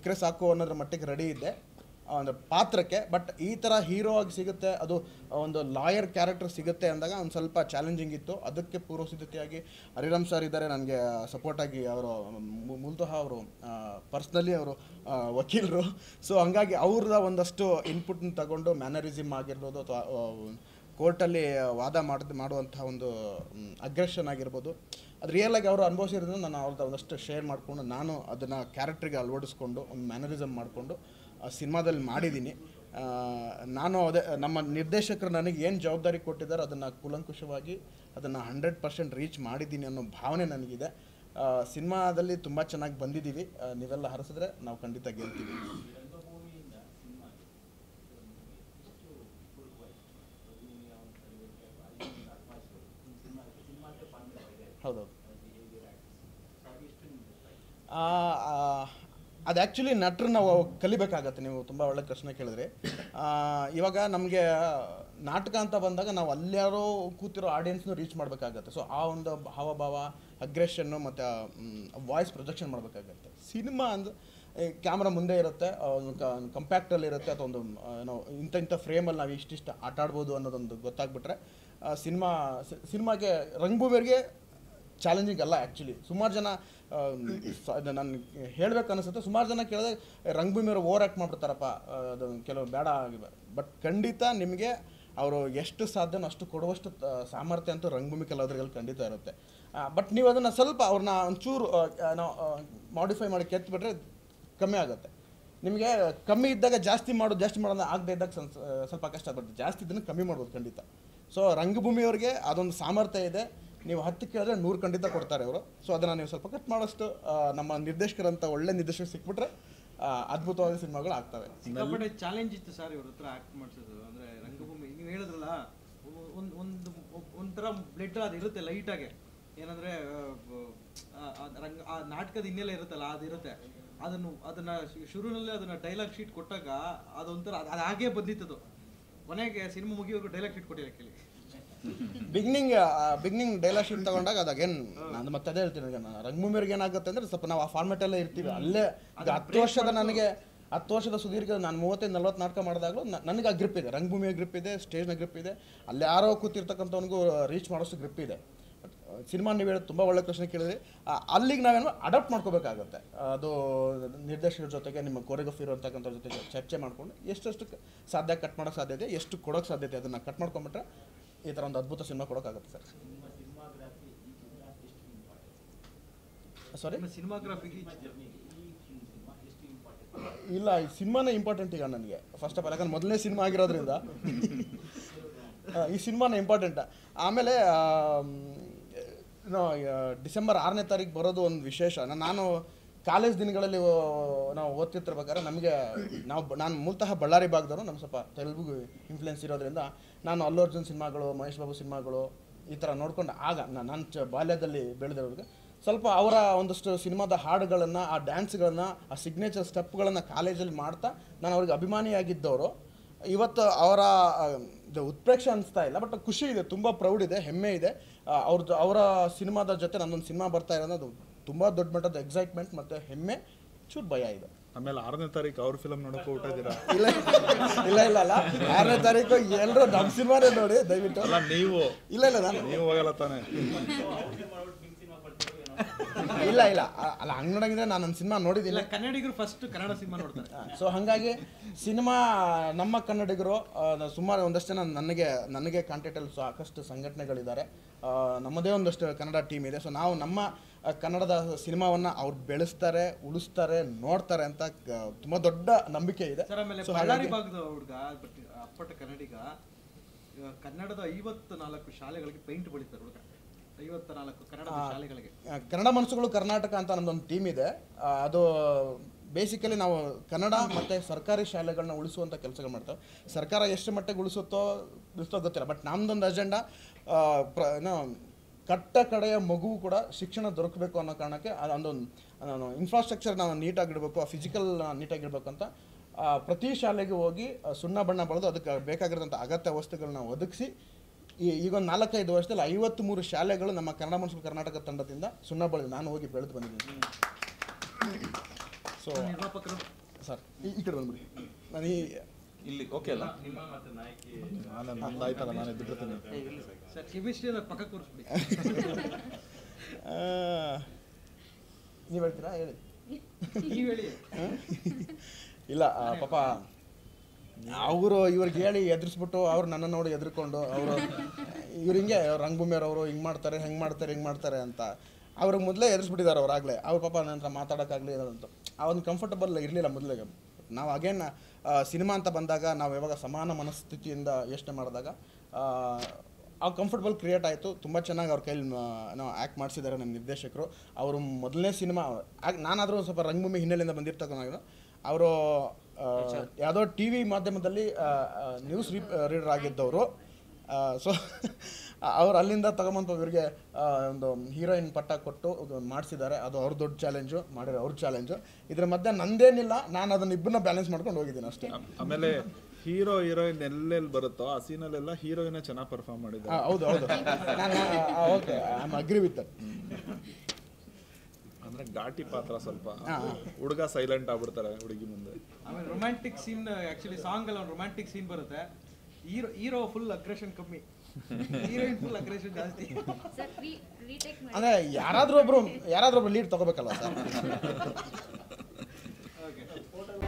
ಸಿಕ್ಕರೆ ಸಾಕು ಅನ್ನೋದ್ರ ಮಟ್ಟಿಗೆ ರೆಡಿ ಇದ್ದೆ ಆ ಒಂದು ಪಾತ್ರಕ್ಕೆ ಬಟ್ ಈ ಥರ ಹೀರೋ ಆಗಿ ಸಿಗುತ್ತೆ ಅದು ಒಂದು ಲಾಯರ್ ಕ್ಯಾರೆಕ್ಟರ್ ಸಿಗುತ್ತೆ ಅಂದಾಗ ಒಂದು ಸ್ವಲ್ಪ ಚಾಲೆಂಜಿಂಗ್ ಇತ್ತು ಅದಕ್ಕೆ ಪೂರ್ವ ಸಿದ್ಧತೆಯಾಗಿ ಹರಿರಾಮ್ ಸರ್ ಇದ್ದಾರೆ ನನಗೆ ಸಪೋರ್ಟಾಗಿ ಅವರು ಮೂಲತಃ ಅವರು ಪರ್ಸ್ನಲಿ ಅವರು ವಕೀಲರು ಸೊ ಹಂಗಾಗಿ ಅವ್ರದ ಒಂದಷ್ಟು ಇನ್ಪುಟ್ನ ತಗೊಂಡು ಮ್ಯಾನರಿಸಮ್ ಆಗಿರ್ಬೋದು ಅಥವಾ ಕೋರ್ಟಲ್ಲಿ ವಾದ ಮಾಡಿದ ಮಾಡುವಂಥ ಒಂದು ಅಗ್ರೆಷನ್ ಆಗಿರ್ಬೋದು ಅದು ರಿಯಲ್ ಆಗಿ ಅವರು ಅನುಭವಿಸಿರೋದ್ರಿಂದ ನಾನು ಅವ್ರದ್ದು ಒಂದಷ್ಟು ಶೇರ್ ಮಾಡಿಕೊಂಡು ನಾನು ಅದನ್ನು ಕ್ಯಾರೆಕ್ಟ್ರಿಗೆ ಅಳವಡಿಸ್ಕೊಂಡು ಒಂದು ಮ್ಯಾನರಿಸಮ್ ಮಾಡಿಕೊಂಡು ಸಿನಿಮಾದಲ್ಲಿ ಮಾಡಿದ್ದೀನಿ ಆ, ನಾನು ಅದೇ ನಮ್ಮ ನಿರ್ದೇಶಕರು ನನಗೆ ಏನು ಜವಾಬ್ದಾರಿ ಕೊಟ್ಟಿದ್ದಾರೆ ಅದನ್ನು ಕೂಲಂಕುಷವಾಗಿ ಅದನ್ನು ಹಂಡ್ರೆಡ್ ಪರ್ಸೆಂಟ್ ರೀಚ್ ಮಾಡಿದ್ದೀನಿ ಅನ್ನೋ ಭಾವನೆ ನನಗಿದೆ ಆ, ಸಿನಿಮಾದಲ್ಲಿ ತುಂಬ ಚೆನ್ನಾಗಿ ಬಂದಿದ್ದೀವಿ ಆ, ನೀವೆಲ್ಲ ಹರಿಸಿದ್ರೆ ನಾವು ಖಂಡಿತ ಗೆಲ್ತೀವಿ ಹೌದೌದು ಆ, ಆ, ಅದು ಆ್ಯಕ್ಚುಲಿ ನಟರು ನಾವು ಕಲಿಬೇಕಾಗತ್ತೆ ನೀವು ತುಂಬ ಒಳ್ಳೆ ಪ್ರಶ್ನೆ ಕೇಳಿದ್ರಿ ಆ, ಇವಾಗ ನಮಗೆ ನಾಟಕ ಅಂತ ಬಂದಾಗ ನಾವು ಅಲ್ಯಾರೋ ಕೂತಿರೋ ಆಡಿಯನ್ಸ್ನು ರೀಚ್ ಮಾಡಬೇಕಾಗತ್ತೆ ಸೊ ಆ ಒಂದು ಹಾವಭಾವ ಅಗ್ರೆಷನ್ನು ಮತ್ತು ವಾಯ್ಸ್ ಪ್ರೊಜೆಕ್ಷನ್ ಮಾಡಬೇಕಾಗತ್ತೆ ಸಿನಿಮಾ ಅಂದ್ರೆ ಕ್ಯಾಮ್ರಾ ಮುಂದೆ ಇರುತ್ತೆ ಆ, ಒಂದು ಕಂಪ್ಯಾಕ್ಟಲ್ಲಿ ಇರುತ್ತೆ ಅಥವಾ ಒಂದು ಆ, ಏನೋ ಇಂಥ ಇಂಥ ಫ್ರೇಮಲ್ಲಿ ನಾವು ಇಷ್ಟಿಷ್ಟು ಆಟ ಆಡ್ಬೋದು ಅನ್ನೋದೊಂದು ಗೊತ್ತಾಗ್ಬಿಟ್ರೆ ಸಿನಿಮಾ ಸಿನಿಮಾಗೆ ರಂಗಭೂಮಿಯರಿಗೆ ಚಾಲೆಂಜಿಂಗ್ ಅಲ್ಲ ಆ್ಯಕ್ಚುಲಿ ಸುಮಾರು ಜನ ನಾನು ಹೇಳ್ಬೇಕು ಅನಿಸುತ್ತೆ ಸುಮಾರು ಜನ ಕೇಳಿದ್ರೆ ರಂಗಭೂಮಿಯವರು ಓವರ್ ಆ್ಯಕ್ಟ್ ಮಾಡ್ಬಿಡ್ತಾರಪ್ಪ ಆ, ಅದು ಕೆಲವು ಬೇಡ ಆಗಿವೆ ಬಟ್ ಖಂಡಿತ ನಿಮಗೆ ಅವರು ಎಷ್ಟು ಸಾಧ್ಯನೋ ಅಷ್ಟು ಕೊಡುವಷ್ಟು ತ- ಸಾಮರ್ಥ್ಯ ಅಂತೂ ರಂಗಭೂಮಿ ಕಲಾವಿದರಲ್ಲಿ ಖಂಡಿತ ಇರುತ್ತೆ ಬಟ್ ನೀವು ಅದನ್ನು ಸ್ವಲ್ಪ ಅವ್ರನ್ನ ಒಂಚೂರು ಮಾಡಿಫೈ ಮಾಡಿ ಕೆತ್ಬಿಟ್ರೆ ಕಮ್ಮಿ ಆಗುತ್ತೆ ನಿಮಗೆ ಕಮ್ಮಿ ಇದ್ದಾಗ ಜಾಸ್ತಿ ಮಾಡೋದು ಜಾಸ್ತಿ ಮಾಡೋದು ಆಗದೆ ಇದ್ದಾಗ ಸ್ವಲ್ಪ ಸ್ವಲ್ಪ ಕಷ್ಟ ಬರುತ್ತೆ ಜಾಸ್ತಿ ಇದನ್ನು ಕಮ್ಮಿ ಮಾಡ್ಬೋದು ಖಂಡಿತ ಸೊ ರಂಗಭೂಮಿಯವ್ರಿಗೆ ಅದೊಂದು ಸಾಮರ್ಥ್ಯ ಇದೆ ನೀವು ಹತ್ತು ಕೇಳಿದ್ರೆ ನೂರು ಖಂಡಿತ ಕೊಡ್ತಾರೆ ಅವರು ಸೊ ಅದನ್ನು ನೀವು ಸ್ವಲ್ಪ ಕಟ್ ಮಾಡೋಷ್ಟು ಆ, ನಮ್ಮ ನಿರ್ದೇಶಕರಂತ ಒಳ್ಳೆ ನಿರ್ದೇಶಕ ಸಿಕ್ಬಿಟ್ರೆ ಆ, ಅದ್ಭುತವಾದ ಸಿನಿಮಾಗಳು ಆಗ್ತವೆ ಸಿಕ್ಕಾಪಟ್ಟೆ ಚಾಲೆಂಜ್ ಇತ್ತು ಸರ್ ಇವ್ರ ಹತ್ರ ಆಕ್ಟ್ ಮಾಡಿಸೋದು ಅಂದ್ರೆ ರಂಗಭೂಮಿ ನೀವು ಹೇಳಿದ್ರಲ್ಲ ಒಂದು ಒಂದು ಒಂಥರ ಬ್ಲಡ್ ಅದು ಇರುತ್ತೆ ಲೈಟಾಗೆ ಏನಂದ್ರೆ ಆ, ಆ, ಆ ರಂಗ ಆ ನಾಟಕದ ಹಿನ್ನೆಲೆ ಇರುತ್ತಲ್ಲ ಅದಿರುತ್ತೆ ಅದನ್ನು ಅದನ್ನ ಶು- ಶುರುನಲ್ಲಿ ಅದನ್ನ ಡೈಲಾಗ್ ಶೀಟ್ ಕೊಟ್ಟಾಗ ಅದೊಂಥರ ಅದು ಅದು ಹಾಗೇ ಬಂದಿತ್ತದು ಕೊನೆಗೆ ಸಿನಿಮಾ ಮುಗಿಯೋರ್ಗು ಡೈಲಾಗ್ ಶೀಟ್ ಕೊಟ್ಟಿಲ್ಲ ಕೇಳಿ ಬಿಗ್ನಿಂಗ್ ಬಿಗ್ನಿಂಗ್ ಡೈಲಾಗ್ ಶೀಟ್ ತಗೊಂಡಾಗ ಅದಾಗೇನು ನಾನು ಮತ್ತೆ ಅದೇ ಹೇಳ್ತೀನಿ ಈಗ ನಾನು ರಂಗಭೂಮಿಯವ್ರಿಗೆ ಏನಾಗುತ್ತೆ ಅಂದ್ರೆ ಸ್ವಲ್ಪ ನಾವು ಆ ಫಾರ್ಮೆಟಲ್ಲೇ ಇರ್ತೀವಿ ಅಲ್ಲೇ ಈಗ ಹತ್ತು ವರ್ಷದ ನನಗೆ ಹತ್ತು ವರ್ಷದ ಸುದೀರ್ಘ ನಾನು ಮೂವತ್ತೈದು ನಲ್ವತ್ತು ನಾಟಕ ಮಾಡಿದಾಗಲೂ ನನಗೆ ಆ ಗ್ರಿಪ್ ಇದೆ ರಂಗಭೂಮಿಯ ಗ್ರಿಪ್ ಇದೆ ಸ್ಟೇಜ್ನ ಗ್ರಿಪ್ ಇದೆ ಅಲ್ಲಿ ಯಾರೋ ಕೂತಿರ್ತಕ್ಕಂಥವನಿಗೂ ರೀಚ್ ಮಾಡೋಷ್ಟು ಗ್ರಿಪ್ ಇದೆ ಸಿನಿಮಾ ನೀವು ಹೇಳೋದು ತುಂಬ ಒಳ್ಳೆ ಪ್ರಶ್ನೆ ಕೇಳಿದ್ರಿ ಆ, ಅಲ್ಲಿಗೆ ನಾವೇನು ಅಡಾಪ್ಟ್ ಮಾಡ್ಕೋಬೇಕಾಗತ್ತೆ ಅದು ನಿರ್ದೇಶಕರ ಜೊತೆಗೆ ನಿಮ್ಮ ಕೊರಿಯೋಗ್ರಫಿ ಇರೋತಕ್ಕಂಥ ಜೊತೆಗೆ ಚರ್ಚೆ ಮಾಡಿಕೊಂಡು ಎಷ್ಟೆಷ್ಟು ಕ- ಸಾಧ್ಯ ಕಟ್ ಮಾಡೋಕ್ಕೆ ಸಾಧ್ಯತೆ ಎಷ್ಟು ಕೊಡೋಕ್ಕೆ ಸಾಧ್ಯತೆ ಅದನ್ನು ಕಟ್ ಮಾಡ್ಕೊಂಬಿಟ್ರೆ ಈ ಥರ ಒಂದು ಅದ್ಭುತ ಸಿನಿಮಾ ಕೊಡೋಕ್ಕಾಗುತ್ತೆ ಸರ್ ಸಾರಿ ಸಿನಿಮಾಗ್ರಫಿಗೆ ಇಲ್ಲ ಈ ಸಿನಿಮಾನೇ ಇಂಪಾರ್ಟೆಂಟ್ ಈಗ ನನಗೆ ಫಸ್ಟ್ ಆಫ್ ಆಲ್ ಯಾಕಂದ್ರೆ ಮೊದಲನೇ ಸಿನಿಮಾ ಆಗಿರೋದ್ರಿಂದ ಆ, ಈ ಸಿನಿಮಾನೇ ಇಂಪಾರ್ಟೆಂಟ್ ಆಮೇಲೆ ಆಮ್, ಏನೋ ಆ, ಡಿಸೆಂಬರ್ ಆರನೇ ತಾರೀಕು ಬರೋದು ಒಂದು ವಿಶೇಷ ನಾ- ನಾನು ಕಾಲೇಜ್ ದಿನಗಳಲ್ಲಿ ಓ- ನಾವು ಓದ್ತಿರ್ಬೇಕಾದ್ರೆ ನಮಗೆ ನಾವು ಬ- ನಾನು ಮೂಲತಃ ಬಳ್ಳಾರಿ ಭಾಗದವರು ನಮ್ಮ ಸ್ವಲ್ಪ ತೆಲುಗು ಇನ್ಫ್ಲುಯೆನ್ಸ್ ಇರೋದ್ರಿಂದ ನಾನು ಅಲ್ಲು ಅರ್ಜುನ್ ಸಿನಿಮಾಗಳು ಮಹೇಶ್ ಬಾಬು ಸಿನಿಮಾಗಳು ಈ ಥರ ನೋಡ್ಕೊಂಡು ಆಗ ನಾನು ಚ ಬಾಲ್ಯದಲ್ಲಿ ಬೆಳೆದಿರೋರಿಗೆ ಸ್ವಲ್ಪ ಅವರ ಒಂದಷ್ಟು ಸಿನಿಮಾದ ಹಾಡುಗಳನ್ನು ಆ ಡ್ಯಾನ್ಸ್ಗಳನ್ನು ಆ ಸಿಗ್ನೇಚರ್ ಸ್ಟೆಪ್ಗಳನ್ನು ಕಾಲೇಜಲ್ಲಿ ಮಾಡ್ತಾ ನಾನು ಅವ್ರಿಗೆ ಅಭಿಮಾನಿಯಾಗಿದ್ದವರು ಇವತ್ತು ಅವರ ಆ, ಇದು ಉತ್ಪ್ರೇಕ್ಷೆ ಅನಿಸ್ತಾ ಇಲ್ಲ ಬಟ್ ಖುಷಿ ಇದೆ ತುಂಬ ಪ್ರೌಡ್ ಇದೆ ಹೆಮ್ಮೆ ಇದೆ ಆ, ಅವ್ರದ್ದು ಅವರ ಸಿನಿಮಾದ ಜೊತೆ ನನ್ನೊಂದು ಸಿನಿಮಾ ಬರ್ತಾ ಇರೋದು ಅದು ತುಂಬ ದೊಡ್ಡ ಮಟ್ಟದ ಎಕ್ಸೈಟ್ಮೆಂಟ್ ಮತ್ತು ಹೆಮ್ಮೆ ಚೂರು ಭಯ ಇದೆ ಆಮೇಲೆ ಆರನೇ ತಾರೀಕು ಅವ್ರ ಫಿಲಮ್ ನೋಡಕ್ಕೆ ಊಟ ಇದ್ದೀರಾ ಇಲ್ಲ ಇಲ್ಲ ಇಲ್ಲ ಅಲ್ಲ ಆರನೇ ತಾರೀಕು ಎಲ್ಲರೂ ನಮ್ಮ ಸಿನಿಮಾನೇ ನೋಡಿ ದಯವಿಟ್ಟು ಅಲ್ಲ ನೀವು ಇಲ್ಲ ಇಲ್ಲ ನಾನು ನೀವು ಹೋಗಲ್ಲ ತಾನೆ ಇಲ್ಲ ಇಲ್ಲ ಆ- ಅಲ್ಲ ಹಂಗೆ ನೋಡಂಗಿದ್ರೆ ನಾನು ನನ್ನ ಸಿನಿಮಾ ನೋಡಿದ್ದೀನಿ ಇಲ್ಲ ಕನ್ನಡಿಗರು ಫಸ್ಟ್ ಕನ್ನಡ ಸಿನಿಮಾ ನೋಡ್ತಾರೆ ಸೊ ಹಾಗಾಗಿ ಸಿನಿಮಾ ನಮ್ಮ ಕನ್ನಡಿಗರು ಆ, ನ- ಸುಮಾರು ಒಂದಷ್ಟು ಜನ ನನಗೆ ನನಗೆ ಕಾಂಟ್ಯಾಕ್ಟಲ್ಲಿ ಸಾಕಷ್ಟು ಸಂಘಟನೆಗಳಿದ್ದಾರೆ ಆ, ನಮ್ಮದೇ ಒಂದಷ್ಟು ಕನ್ನಡ ಟೀಮ್ ಇದೆ ಸೊ ನಾವು ನಮ್ಮ ಆ, ಕನ್ನಡದ ಸಿನಿಮಾವನ್ನು ಅವ್ರು ಬೆಳೆಸ್ತಾರೆ ಉಳಿಸ್ತಾರೆ ನೋಡ್ತಾರೆ ಅಂತ ಕ- ತುಂಬ ದೊಡ್ಡ ನಂಬಿಕೆ ಇದೆ ಸರ್ ಆಮೇಲೆ So ಬಳ್ಳಾರಿ ಹಾಗಾಗಿ- ಭಾಗದ ಹುಡುಗ ಬಟ್ ಅಪ್ಪಟ ಕನ್ನಡಿಗ ಇವಾಗ ಕನ್ನಡದ ಐವತ್ತು ನಾಲ್ಕು ಶಾಲೆಗಳಿಗೆ ಪೇಂಟ್ ಬಳಿತಾರೆ ಹುಡುಗ ಐವತ್ತ ನಾಲ್ಕು ಕನ್ನಡದ ಶಾಲೆಗಳಿಗೆ ಆ, ಕನ್ನಡ ಮನಸ್ಸುಗಳು ಕರ್ನಾಟಕ ಅಂತ ನಮ್ಮದೊಂದು ಟೀಮ್ ಇದೆ ಆ, ಅದು ಬೇಸಿಕಲಿ ನಾವು ಕನ್ನಡ ಮತ್ತು ಸರ್ಕಾರಿ ಶಾಲೆಗಳನ್ನ ಉಳಿಸುವಂಥ ಕೆಲಸಗಳು ಮಾಡ್ತೇವೆ ಸರ್ಕಾರ ಎಷ್ಟು ಮಟ್ಟಿಗೆ ಉಳಿಸುತ್ತೋ ಉಳಿಸ್ತೋ ಗೊತ್ತಿಲ್ಲ ಬಟ್ ನಮ್ದೊಂದು ಅಜೆಂಡಾ ಪ್ರ ಏನೋ ಕಟ್ಟ ಕಡೆಯ ಮಗುವು ಕೂಡ ಶಿಕ್ಷಣ ದೊರಕಬೇಕು ಅನ್ನೋ ಕಾರಣಕ್ಕೆ ಆ ಒಂದೊಂದು ನಾನು ಇನ್ಫ್ರಾಸ್ಟ್ರಕ್ಚರ್ ನಾವು ನೀಟಾಗಿಡಬೇಕು ಆ ಫಿಸಿಕಲ್ ನೀಟಾಗಿಡಬೇಕು ಅಂತ ಆ, ಪ್ರತಿ ಶಾಲೆಗೆ ಹೋಗಿ ಆ, ಸುಣ್ಣ ಬಣ್ಣ ಬಳಿದು ಅದಕ್ಕೆ ಬೇಕಾಗಿರೋಂಥ ಅಗತ್ಯ ವಸ್ತುಗಳನ್ನ ಒದಗಿಸಿ ಈ ಈಗ ಒಂದು ನಾಲ್ಕೈದು ವರ್ಷದಲ್ಲಿ ಐವತ್ತ್ಮೂರು ಶಾಲೆಗಳು ನಮ್ಮ ಕನ್ನಡ ಮನಸ್ಸು ಕರ್ನಾಟಕ ತಂಡದಿಂದ ಸುಣ್ಣ ಬಳಿದು ನಾನು ಹೋಗಿ ಬೆಳೆದು ಬಂದಿದ್ದೀನಿ ಸೊ ನಿರ್ಮಾಪಕರು ಸರ್ ಈ ಈ ಕಡೆ ಬಂದ್ಬಿಡಿ ನಾನು ಈ ಇಲ್ಲಿ ಓಕೆ ಅಲ್ಲ ನಾನು ನಂದು ಆಯ್ತಲ್ಲ ನಾನು ಎದ್ಬಿಡ್ತೀನಿ ಸರ್ ಕೆಮಿಸ್ಟ್ರಿ ಅಂದ್ರೆ ಪಕ್ಕ ಕೂರಿಸ್ಬಿಡಿ ನೀವು ಹೇಳ್ತೀರಾ ಹೇಳಿ ನೀವು ಹೇಳಿ ಹ? ಇಲ್ಲ ಆ, ಪಾಪ ಅವರು ಇವ್ರಿಗೆ ಹೇಳಿ ಎದುರಿಸ್ಬಿಟ್ಟು ಅವ್ರು ನನ್ನ ನೋಡಿ ಎದ್ರುಕೊಂಡು ಅವರು ಇವ್ರು ಹಿಂಗೆ ರಂಗಭೂಮಿಯವರು ಹಿಂಗೆ ಮಾಡ್ತಾರೆ ಹೆಂಗೆ ಮಾಡ್ತಾರೆ ಹಿಂಗೆ ಮಾಡ್ತಾರೆ ಅಂತ ಅವ್ರಿಗೆ ಮೊದಲೇ ಎದುರಿಸ್ಬಿಟ್ಟಿದ್ದಾರೆ ಅವ್ರಾಗಲೇ ಅವ್ರ ಪಾಪ ನನ್ನ ಹತ್ರ ಮಾತಾಡೋಕ್ಕಾಗಲಿ ಅಂತ ಆ ಒಂದು ಕಂಫರ್ಟಬಲ್ ಇರಲಿಲ್ಲ ಮೊದಲಿಗೆ ನಾವು ಅಗೇನ್ ಸಿನಿಮಾ ಅಂತ ಬಂದಾಗ ನಾವು ಯಾವಾಗ ಸಮಾನ ಮನಸ್ಥಿತಿಯಿಂದ ಯೋಚನೆ ಮಾಡಿದಾಗ ಆ, ಆ ಕಂಫರ್ಟಬಲ್ ಕ್ರಿಯೇಟ್ ಆಯಿತು ತುಂಬ ಚೆನ್ನಾಗಿ ಅವ್ರ ಕೈಲಿ ನಾವು ಆ್ಯಕ್ಟ್ ಮಾಡಿಸಿದ್ದಾರೆ ನಮ್ಮ ನಿರ್ದೇಶಕರು ಅವರು ಮೊದಲನೇ ಸಿನಿಮಾ ನಾನಾದರೂ ಸ್ವಲ್ಪ ರಂಗಭೂಮಿ ಹಿನ್ನೆಲೆಯಿಂದ ಬಂದಿರ್ತಕ್ಕಂಥ ಅವರು ಯಾವುದೋ ಟಿ ವಿ ಮಾಧ್ಯಮದಲ್ಲಿ ನ್ಯೂಸ್ ರೀಡರ್ ಆಗಿದ್ದವರು ಸೊ ಅವ್ರು ಅಲ್ಲಿಂದ ತಗೊಂಬಂದು ಇವ್ರಿಗೆ ಆ, ಒಂದು ಹೀರೋಯಿನ್ ಪಟ್ಟ ಕೊಟ್ಟು ಮಾಡಿಸಿದ್ದಾರೆ ಅದು ಅವ್ರ ದೊಡ್ಡ ಚಾಲೆಂಜು ಮಾಡಿರೋ ಅವ್ರ ಚಾಲೆಂಜು ಇದ್ರ ಮಧ್ಯೆ ನಂದೇನಿಲ್ಲ ನಾನು ಅದನ್ನ ಇಬ್ಬರನ್ನ ಬ್ಯಾಲೆನ್ಸ್ ಮಾಡ್ಕೊಂಡು ಹೋಗಿದ್ದೀನಿ ಅಷ್ಟೇ ಆಮ್- ಆಮೇಲೆ ಹೀರೋ ಹೀರೋಯಿನ್ ಎಲ್ಲೆಲ್ಲಿ ಬರುತ್ತೋ ಆ ಸೀನಲ್ಲೆಲ್ಲ ಹೀರೋಯಿನ್ ಚೆನ್ನಾಗಿ ಪರ್ಫಾರ್ಮ್ ಆ, ಮಾಡಿದ್ದಾರೆ ಹೌದು ಹೌದು ನಾನು okay I am agree with that ಅಂದ್ರೆ ಘಾಟಿ ಪಾತ್ರ ಸ್ವಲ್ಪ ಹಾ, ಹಾ. ಹುಡುಗ ಸೈಲೆಂಟ್ ಆಗ್ಬಿಡ್ತಾರೆ ಹುಡುಗಿ ಮುಂದೆ ಆಮೇಲೆ ರೊಮ್ಯಾಂಟಿಕ್ ಸೀನ್ ಆಕ್ಚುಲಿ ಸಾಂಗ್ ಅಲ್ಲಿ ಒಂದು ರೊಮ್ಯಾಂಟಿಕ್ ಸೀನ್ ಬರುತ್ತೆ ಹೀರೋ ಹೀರೋ ಫುಲ್ ಅಗ್ರೆಷನ್ ಕಮ್ಮಿ ಹೀರೋಯಿನ್ ಫುಲ್ ಅಗ್ರೆಷನ್ ಜಾಸ್ತಿ ಸರ್ ರೀ ರೀಟೇಕ್ ಮಾಡಿ ಅಂದರೆ ಯಾರಾದರೂ ಒಬ್ರು ಯಾರಾದರೂ ಒಬ್ರು ಲೀಡ್ ತಗೋಬೇಕಲ್ವ ಸರ್ ಓಕೆ